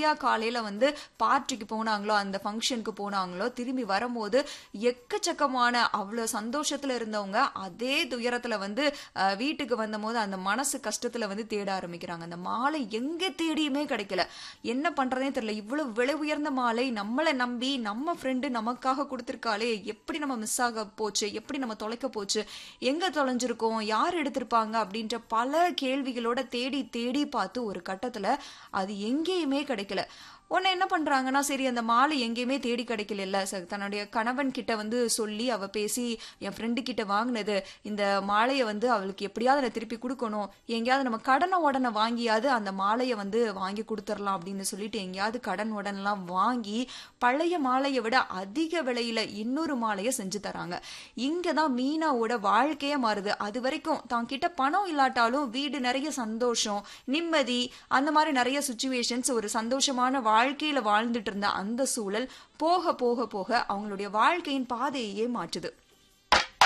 ஜாலியா காலையில வந்து பார்ட்டிக்கு போனாங்களோ அந்த ஃபங்க்ஷனுக்கு போனாங்களோ திரும்பி வரும்போது எக்கச்சக்கமான அவ்வளவு சந்தோஷத்துல இருந்தவங்க அதே துயரத்துல வந்து அஹ், வீட்டுக்கு வந்தபோது அந்த மனசு கஷ்டத்துல வந்து தேட ஆரம்பிக்கிறாங்க அந்த மாலை எங்க தேடியுமே கிடைக்கல என்ன பண்றதே தெரியல இவ்வளவு விலை உயர்ந்த மாலை நம்மளை நம்பி நம்ம ஃப்ரெண்டு நமக்காக கொடுத்திருக்காளே எப்படி நம்ம மிஸ் ஆக போச்சு எப்படி நம்ம தொலைக்க போச்சு எங்க தொலைஞ்சிருக்கோம் யார் எடுத்திருப்பாங்க அப்படின்ற பல கேள்விகளோட தேடி தேடி பார்த்து ஒரு கட்டத்துல அது எங்கேயுமே கிடைக்கல உன்னை என்ன பண்றாங்கன்னா சரி அந்த மாலை எங்கேயுமே தேடி கிடைக்கல சார் தன்னுடைய கணவன் கிட்ட வந்து சொல்லி அவ பேசி என் ஃப்ரெண்டு கிட்ட வாங்கினது இந்த மாலையை வந்து அவளுக்கு எப்படியாவது நான் திருப்பி கொடுக்கணும் எங்கேயாவது நம்ம கடனை உடனே வாங்கியாவது அந்த மாலையை வந்து வாங்கி கொடுத்துடலாம் அப்படின்னு சொல்லிட்டு எங்கேயாவது கடன் உடனெல்லாம் வாங்கி பழைய மாலையை விட அதிக விலையில இன்னொரு மாலையை செஞ்சு தராங்க இங்கதான் மீனாவோட வாழ்க்கையே மாறுது அது வரைக்கும் தான் கிட்ட பணம் இல்லாட்டாலும் வீடு நிறைய சந்தோஷம் நிம்மதி அந்த மாதிரி நிறைய சுச்சுவேஷன்ஸ் ஒரு சந்தோஷமான வாழ்க்கையில வாழ்ந்துட்டு இருந்த அந்த சூழல் போக போக போக அவங்களுடைய வாழ்க்கையின் பாதையையே மாற்றுது